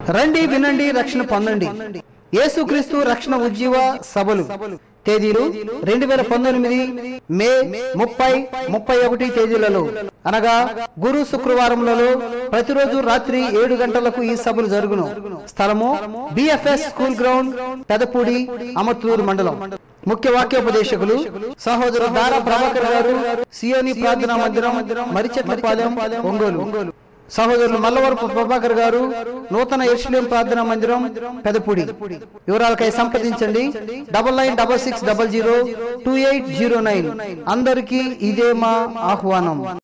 రండి వినండి రక్షణ పొందండి యేసుక్రీస్తు రక్షణ ఉజ్జీవ సభలు తేదీలు రెండు వేల పంతొమ్మిది మే ముప్పై ముప్పై ఒకటి తేదీలలో అనగా గురు శుక్రవారములలో ప్రతిరోజు రాత్రి ఏడు గంటలకు ఈ సభలు జరుగును స్థలము BFS school ground Pedapudi Amarthuru మండలం ముఖ్య వాక్యోపదేశకులు సహోదరు దారా ప్రభాకర్ గారు సియోని ప్రార్థనా మందిరం మరిచెట్లపాలెం ఒంగోలు సహోదరులు మల్లవరపు ప్రభాకర్ గారు నూతన ఎర్షిలేం ప్రార్థనా మందిరం పెదపూడి వివరాలకై సంప్రదించండి double nine double six double zero two eight zero nine అందరికీ ఇదే మా ఆహ్వానం